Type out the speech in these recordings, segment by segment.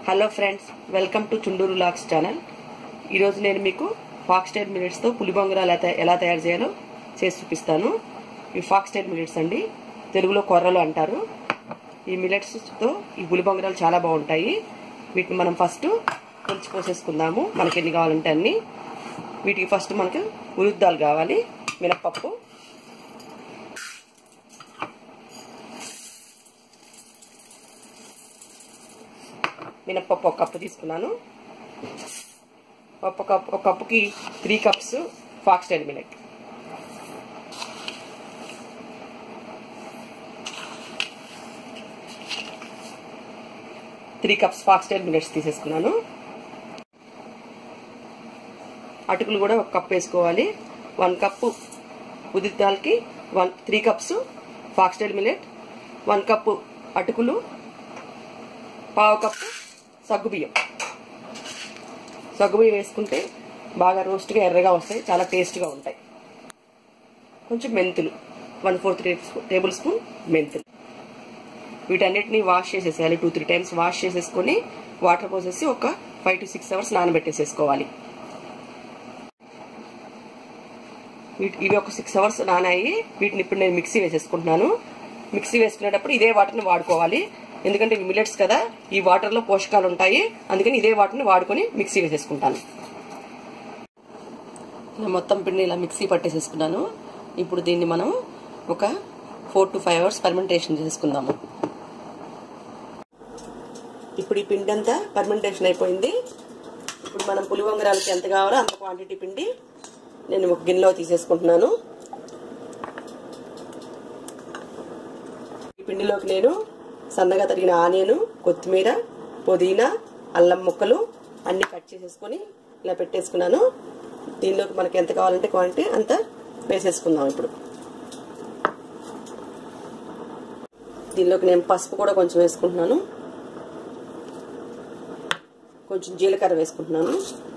hello friends welcome to Chunduru lux channel ఈరోజు నేను మీకు ఫాక్స్టైల్ మినిట్స్తో పులిబొంగరాలు ఎలా తయ- ఎలా తయారు చేయాలో చేసి చూపిస్తాను ఇవి ఫాక్స్టైల్ మినిట్స్ అండి తెలుగులో కొర్రలు అంటారు ఈ మిలెట్స్తో ఈ పులిబొంగరాలు చాలా బాగుంటాయి వీటిని మనం ఫస్ట్ కొలిచి పోసేసుకుందాము మనకి ఎన్ని కావాలంటే అన్ని వీటికి ఫస్ట్ మనకు ఉరుద్దాలు కావాలి మినప్పప్పు మినప్పప్పు ఒక కప్పు తీసుకున్నాను ఒక కప్పు ఒక కప్పుకి three cups foxtail millet three cups foxtail millets తీసేసుకున్నాను అటుకులు కూడా ఒక కప్ వేసుకోవాలి వన్ కప్పు ఉదిత్ దాల్కి one three cups foxtail millet one cup అటుకులు పావు కప్పు సగ్గుబియ్యం సగ్గుబియ్యం వేసుకుంటే బాగా రోస్ట్గా ఎర్రగా వస్తాయి చాలా టేస్ట్గా ఉంటాయి కొంచెం మెంతులు వన్ ఫోర్త్ టేబుల్ స్పూన్ మెంతులు వీటన్నిటిని వాష్ చేసేసేయాలి టూ త్రీ టైమ్స్ వాష్ చేసేసుకొని వాటర్ పోసేసి ఒక ఫైవ్ టు సిక్స్ అవర్స్ నానబెట్టేసేసుకోవాలి వీటి ఇవి ఒక సిక్స్ అవర్స్ నానాయి వీటిని ఇప్పుడు నేను మిక్సీ వేసేసుకుంటున్నాను మిక్సీ వేసుకునేటప్పుడు ఇదే వాటర్ని వాడుకోవాలి ఎందుకంటే ఇవి మిల్లెట్స్ కదా ఈ వాటర్లో పోషకాలు ఉంటాయి అందుకని ఇదే వాటర్ని వాడుకొని మిక్సీ వేసేసుకుంటాను ఇలా మొత్తం పిండి ఇలా మిక్సీ పట్టేసేసుకున్నాను ఇప్పుడు దీన్ని మనం ఒక four to five hours fermentation చేసుకుందాము ఇప్పుడు ఈ పిండి అంతా పర్మెంటేషన్ అయిపోయింది ఇప్పుడు మనం పులివంగరాలకి ఎంత కావాలో అంత క్వాంటిటీ పిండి నేను ఒక గిన్నెలో తీసేసుకుంటున్నాను ఈ పిండిలోకి నేను సన్నగా తరిగిన ఆనియన్ కొత్తిమీర పుదీనా అల్లం ముక్కలు అన్ని కట్ చేసేసుకొని ఇలా పెట్టేసుకున్నాను దీనిలోకి మనకి ఎంత కావాలంటే క్వాంటిటీ అంత వేసేసుకుందాం ఇప్పుడు దీనిలోకి నేను పసుపు కూడా కొంచెం వేసుకుంటున్నాను కొంచెం జీలకర్ర వేసుకుంటున్నాను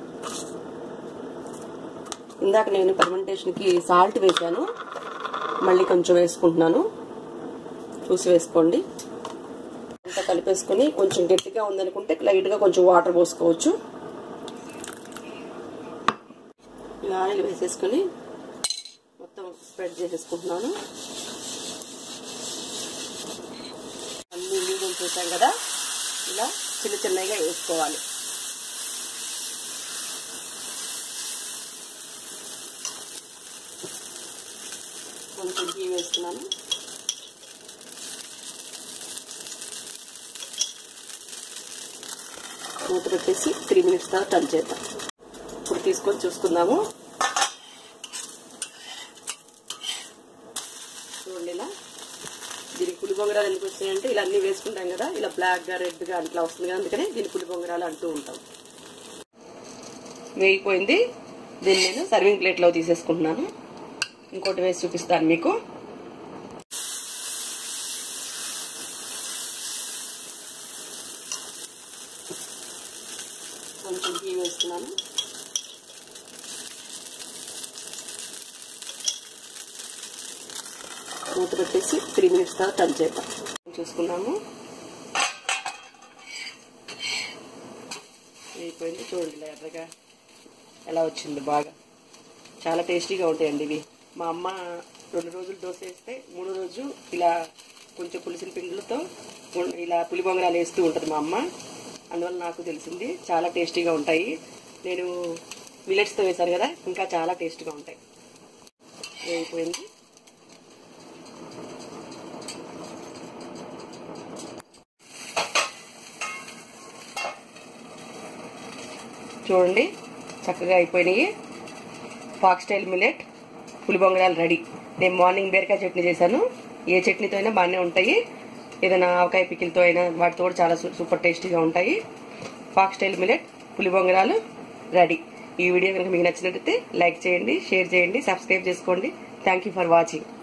ఇందాక నేను పర్మెంటేషన్కి సాల్ట్ వేసాను మళ్ళీ కొంచెం వేసుకుంటున్నాను చూసి వేసుకోండి అంతా కలిపేసుకొని కొంచెం గట్టిగా ఉందనుకుంటే లైట్గా కొంచెం వాటర్ పోసుకోవచ్చు ఇలా ఆయిల్ వేసేసుకొని మొత్తం స్ప్రెడ్ చేసేసుకుంటున్నాను అన్ని మీడియం చేసాం కదా ఇలా చిన్న చిన్నగా వేసుకోవాలి కొంచెం గీ వేస్తున్నాను మూత పెట్టేసి త్రీ మినిట్స్ తర్వాత టర్న్ చేద్దాం ఇప్పుడు తీసుకొని చూసుకుందాము చూడండి ఇలా దీనికి పులి బొంగరాలు ఎందుకు వస్తాయంటే ఇలా అన్ని వేసుకుంటాం కదా ఇలా బ్లాక్గా రెడ్గా అట్లా వస్తుంది కదా అందుకని దీని పులి బొంగరాలు అంటూ ఉంటాం వేగిపోయింది దీన్ని నేను సర్వింగ్ ప్లేట్లో తీసేసుకుంటున్నాను ఇంకోటి వేసి చూపిస్తాను మీకు కొంచెం గీ వేస్తున్నాను మూత పెట్టేసి త్రీ మినిట్స్ తర్వాత టర్న్ చేద్దాం చూసుకున్నాము అయిపోయింది చూడండి ఇలా ఎర్రగా ఎలా వచ్చింది బాగా చాలా టేస్టీగా ఉంటాయండి ఇవి మా అమ్మ రెండు రోజులు దోశ వేస్తే మూడో రోజు ఇలా కొంచెం పులిసిన పిండిలతో ఇలా పులి బొంగరాలు వేస్తూ ఉంటుంది మా అమ్మ అందువల్ల నాకు తెలిసింది చాలా టేస్టీగా ఉంటాయి నేను మిలెట్స్తో వేశాను కదా ఇంకా చాలా టేస్ట్గా ఉంటాయి అయిపోయింది చూడండి చక్కగా అయిపోయినాయి ఫాక్స్టైల్ మిలెట్ పులిబొంగరాలు రెడీ నేను మార్నింగ్ బీరకాయ చట్నీ చేశాను ఏ చట్నీతో అయినా బాగానే ఉంటాయి ఏదైనా ఆవకాయ పికిల్తో అయినా వాటితో కూడా చాలా సూపర్ టేస్టీగా ఉంటాయి ఫాక్స్టైల్ మిలెట్ పులిబొంగరాలు రెడీ ఈ వీడియో కనుక మీకు నచ్చినట్లయితే లైక్ చేయండి షేర్ చేయండి సబ్స్క్రైబ్ చేసుకోండి థ్యాంక్ యూ ఫర్ వాచింగ్